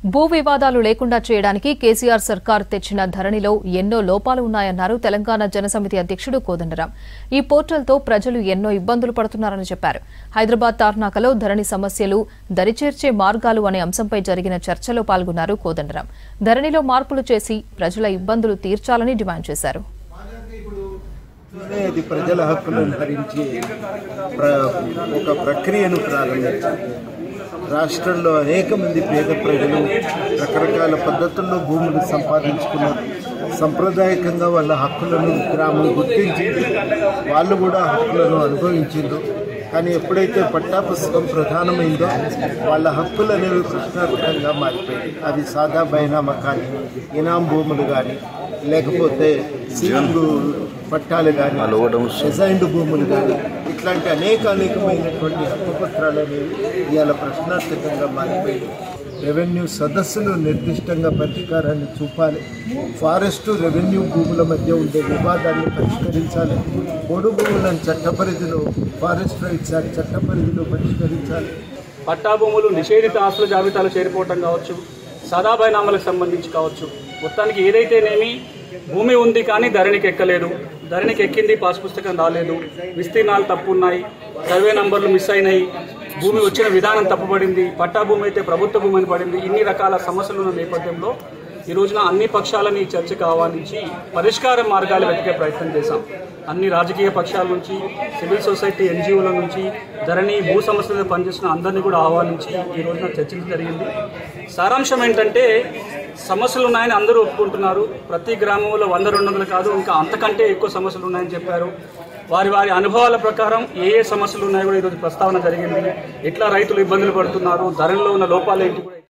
భూ వివాదాలు లేకుండా చేయడానికి కేసీఆర్ సర్కార్ తెచ్చిన ధరణిలో ఎన్నో లోపాలు ఉన్నాయన్నారు తెలంగాణ జనసమితి అధ్యక్షుడు కోదండరాం ఈ పోర్టల్తో ప్రజలు ఎన్నో ఇబ్బందులు పడుతున్నారని చెప్పారు హైదరాబాద్ తార్నాకలో ధరణి సమస్యలు దరిచేర్చే మార్గాలు అనే అంశంపై జరిగిన చర్చలో పాల్గొన్నారు కోదండరాం ధరణిలో మార్పులు చేసి ప్రజల ఇబ్బందులు తీర్చాలని డిమాండ్ చేశారు ఇది ప్రజల హక్కులను హరించి ప్ర- ఒక ప్రక్రియను ప్రారంభించింది రాష్ట్రంలో అనేక మంది పేద ప్రజలు రకరకాల పద్ధతుల్లో భూములు సంపాదించుకున్నారు సంప్రదాయకంగా వాళ్ళ హక్కులను గ్రామం గుర్తించింది వాళ్ళు కూడా హక్కులను అనుభవించిండ్రు కానీ ఎప్పుడైతే పట్టా పుస్తకం ప్రధానమైందో వాళ్ళ హక్కులు అనేవి ప్రశ్నార్థకంగా మారిపోయాయి అది సాదా బైనామా కానీ ఇనాం భూములు కానీ లేకపోతే సీలింగ్ పట్టాలు కానీ డిజైన్డ్ భూములు కానీ ఇట్లాంటి అనేక అనేకమైనటువంటి హక్కుపత్రాలు అనేవి ఇవాళ ప్రశ్నార్థకంగా మారిపోయాయి రెవెన్యూ సదస్సులు నిర్దిష్టంగా పరిష్కారాన్ని చూపాలి ఫారెస్టు రెవెన్యూ భూముల మధ్య ఉండే వివాదాన్ని పరిష్కరించాలి పొడు భూములను చట్టపరిధిలో ఫారెస్ట్ రైట్స్ యాక్ట్ చట్టపరిధిలో పరిష్కరించాలి పట్టా భూములు నిషేధిత ఆస్తుల జాబితాలో చేరిపోవటం కావచ్చు సదా బైనామాలకు సంబంధించి కావచ్చు మొత్తానికి ఏదైతేనేమి భూమి ఉంది కానీ ధరణికి ఎక్కలేదు ధరణికి ఎక్కింది పాస్ పుస్తకం రాలేదు విస్తీర్ణాలు తప్పు ఉన్నాయి సర్వే నంబర్లు మిస్ అయినాయి భూమి వచ్చిన విధానం తప్పుపడింది పట్టా భూమి అయితే ప్రభుత్వ భూమి అని పడింది ఇన్ని రకాల సమస్యలు ఉన్న నేపథ్యంలో ఈ రోజున అన్ని పక్షాలని ఈ చర్చకు ఆహ్వానించి పరిష్కార మార్గాలు వెతికే ప్రయత్నం చేశాం అన్ని రాజకీయ పక్షాల నుంచి సివిల్ సొసైటీ ఎన్జిఓల నుంచి ధరణి భూ సమస్యల మీద పనిచేస్తున్న అందరినీ కూడా ఆహ్వానించి ఈ రోజున చర్చించడం జరిగింది సారాంశం ఏంటంటే సమస్యలు ఉన్నాయని అందరూ ఒప్పుకుంటున్నారు ప్రతి గ్రామంలో వంద రెండు వందలు కాదు ఇంకా అంతకంటే ఎక్కువ సమస్యలు ఉన్నాయని చెప్పారు వారి వారి అనుభవాల ప్రకారం ఏ ఏ సమస్యలు ఉన్నాయో కూడా ఈరోజు ప్రస్తావన జరిగింది ఎట్లా రైతులు ఇబ్బందులు పడుతున్నారు ధరల్లో ఉన్న లోపాలు ఏంటి కూడా